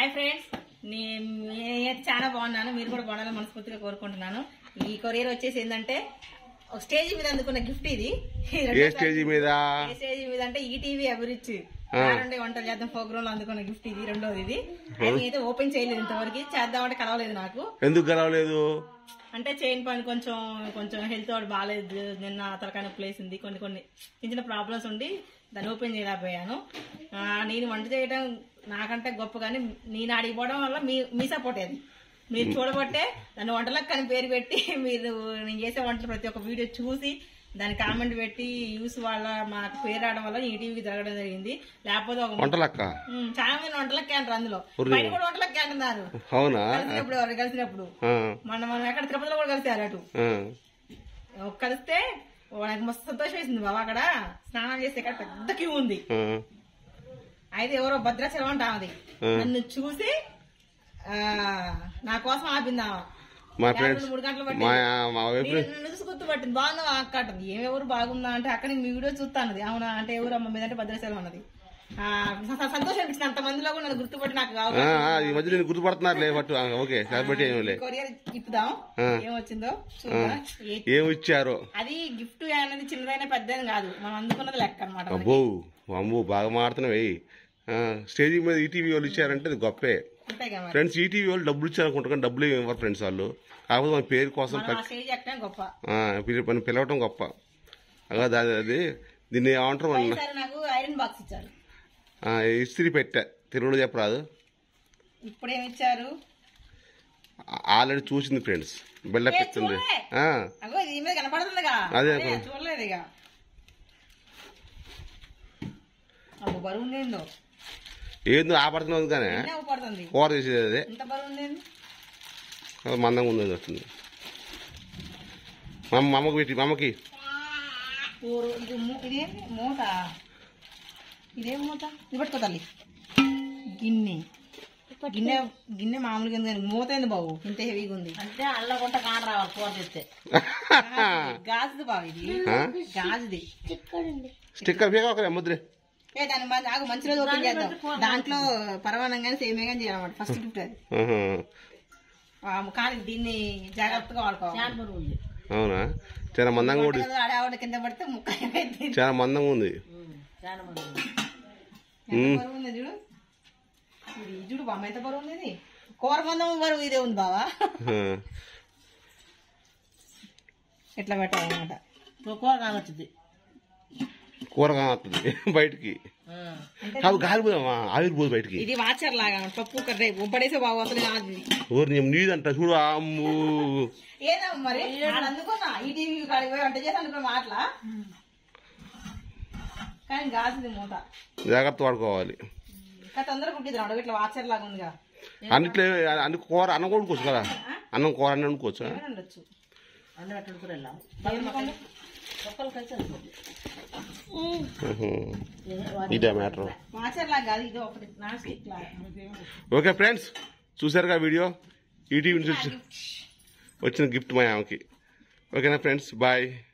Hi friends నేను నేనైతే చాలా బాగున్నాను మీరు కూడా బాగున్నారని మనస్ఫూర్తిగా కోరుకుంటున్నాను ఈ కొరియర్ వచ్చేసి ఏంటంటే ఒక స్టేజ్ మీద అందుకున్న గిఫ్ట్ ఇది ఏ స్టేజ్ మీద ఏ స్టేజ్ మీద అంటే ఈటీవీ అభిరుచి ఆ. రెండు వంటలు చేద్దాం ప్రోగ్రామ్ లో అందుకున్న గిఫ్ట్ ఇది రెండోది ఇది అది అయితే ఓపెన్ చేయలేదు ఇంతవరకు చేద్దామంటే కలవలేదు నాకు ఎందుకు గెలవలేదు అంటే చేయని పని కొంచెం కొంచెం హెల్త్ వాడు బాగాలేదు నిన్న తలకాయ నొప్పి లేసింది కొన్ని కొన్ని చిన్న చిన్న ప్రాబ్లమ్స్ ఉండి దాన్ని ఓపెన్ చేయలేకపోయాను ఆ, నేను వంట చేయడం నాకంటే గొప్ప కానీ నేను ఆడిపోవడం వల్ల మీ మీ సపోర్ట్ అది మీరు చూడబట్టే దాన్ని వంటలకు కానీ పేరు పెట్టి మీరు నేను చేసే వంటలు ప్రతి ఒక్క వీడియో చూసి దాని కామెంట్ పెట్టి యూస్ వల్ల మాకు పేరు రావడం వల్ల ఈ టీవీకి జరగడం జరిగింది లేకపోతే ఒక వంటలక్క ఉమ్, చాలా మంది వంటలకి అంటారు అందులో ఉర్రి. బయట కూడా వంటలకి అంటున్నారు అవునా కలిసినప్పుడు ఎవరు కలిసినప్పుడు ఆ, మన మనం ఎక్కడ తిరుపతిలో కూడా కలిసారు అటు ఆ, కలిస్తే నాకు మస్తు సంతోషం వేసింది బాబా అక్కడ స్నానం చేస్తే ఇక్కడ పెద్ద క్యూ ఉంది ఆ. అయితే ఎవరో భద్రాచలం అంట ఆమెది ఆ. నన్ను చూసి ఆ నా కోసం ఆపింది ఆమె మా యాభై ఫ్రెండ్స్ మూడు గంటలు మా పట్టింది మా వైఫ్ నేను నన్ను చూసి గుర్తుపట్టింది బాగున్నావా అక్క అంటుంది ఏమెవరు బాగుందా అంటే అక్కడ నేను మీ వీడియో చూస్తాను అవునా అంటే ఎవరు అమ్మ మీద అంటే భద్రాచలం అన్నది ఆ, స- స- సంతోషం అనిపించింది అంత మందిలో కూడా నన్ను గుర్తుపట్టి నాకు ఆ, అవకాశం ఆ, ఈ మధ్య నేను గుర్తుపడుతున్నారులే పట్టు ఆ, ఓకే కాబట్టి ఏమిలే కొరియర్ ఇప్పుదాం ఆ. ఏమొచ్చిందో చూద్దాం ఏ ఏమి ఇచ్చారో అది గిఫ్ట్ అనేది చిన్నదైనా పెద్దదని కాదు మనం అందుకున్నది లెక్క అనమాట అబ్బో అమ్మో బాగా మాడుతున్నావు స్టేజ్ మీద ఈటీవీ వాళ్ళు ఇచ్చారంటే అది గొప్పే అంతేగా మరి ఫ్రెండ్స్ ఈటీవీ వాళ్ళు డబ్బులు ఇచ్చారు అనుకుంటారు కానీ డబ్బులు ఏమి ఇవ్వరు ఫ్రెండ్స్ వాళ్ళు కాకపోతే మన పేరు కోసం మనం ఆ స్టేజ్ ఎక్కడం గొప్ప ఆ, పిలి- పని పిలవటం గొప్ప అలా అది అది దీన్ని ఏమంటారు మన ఈసారి నాకు ఐరన్ బాక్స్ ఇచ్చారు ఆ, ఇస్త్రీ పెట్టా తెలుగులో చెప్పరాదు ఇప్పుడు ఏమి ఇచ్చారు ఆల్రెడీ చూసింది ఫ్రెండ్స్ బిల్డప్ ఏ, ఇస్తుంది చూడలే. ఆ, అగో ఇది మీద కనపడుతుందిగా అదే అదే, అగో. చూడలేదు ఇక అబ్బో బరువు ఉందేందో ఏందో ఆపడుతున్నది కానీ ఎన్ని పడుతుంది కూర చేసేది అదే ఎంత బరువు ఉందేంది అది మందంగా ఉంది అది వస్తుంది మా మా అమ్మకి పెట్టి మా అమ్మకి ఊరు ఇది మూ- ఇదేంటి మూత ఇదేం మూత ఇది పట్టుకో తల్లి గిన్నె గిన్నె గిన్నె మామూలుగా ఉంది కానీ మూత ఏంది బాబు ఇంత హెవీగా ఉంది అంటే అల్లగుంట కాన రావాలి కూర తెస్తే గాజుది బాబు ఇది ఆ? గాజుది స్టిక్కర్ బేగా ఒక ముద్రే ఏ దాని మంచి ఆగు మంచి రోజు ఓపెన్ చేద్దాం దాంట్లో పరమానం కానీ సేమే కానీ చేయాలన్నమాట ఫస్ట్ గిఫ్ట్ అది ఆహా. ఆ, కానీ దీన్ని జాగ్రత్తగా వాడుకోవాలి చాలా బరువు ఉంది అవునా చాలా మందంగా కూడా వంటగదిలో ఆడే ఆవిడ కింద పడితే ముక్క అయిపోయింది. చాలా మందంగా ఉంది ఉమ్, చాలా బరువు ఉంది ఎంత బరువు ఉంది చూడు ఇది చూడు బామ్మ ఎంత బరువు ఉంది ఇది కూర మందం బరువు ఇదే ఉంది బావా ఆ. ఎట్లా పెట్టాలన్నమాట ఇప్పుడు కూర కానొచ్చింది కూర కానొస్తుంది బయటికి ఉమ్. కాదు గాలిపోదామా ఆవిరిపోదు బయటికి ఇది వాచర్ లాగా పప్పు కర్రీ ఉబ్బడేసే బాబు అసలు కాదు ఇది ఊరి నీదంట చూడు అమ్ము ఏదా మరి ఆడ అందుకున్నా ఈ టీవీ కాడికి పోయి వంట చేసి అనుకున్న మాటల కానీ గాజుది మూత జాగ్రత్త వాడుకోవాలి ఇంకా తొందరగా ఉంటుంది ఇట్లా వాచర్ లాగా ఉందిగా అన్నిట్లో అన్ని కూర అన్నం కూడా వండుకోవచ్చు కదా అన్నం కూర అన్నం వండుకోవచ్చు ఏమైనా ఉండొచ్చు అన్న పెట్టుకుని వెళ్ళాం ఎందుకంటే ఒక్కరు కలిసి అనుకోండి ఉహు. ఇదే మ్యాటర్ వాచర్ లాగా కాదు ఇది ఒకటి నాన్ స్టిక్ లాగా ఓకే ఫ్రెండ్స్ చూసారుగా వీడియో ఈటీవీ నుంచి వచ్చిన గిఫ్ట్ మా ఆమెకి ఓకేనా ఫ్రెండ్స్ బాయ్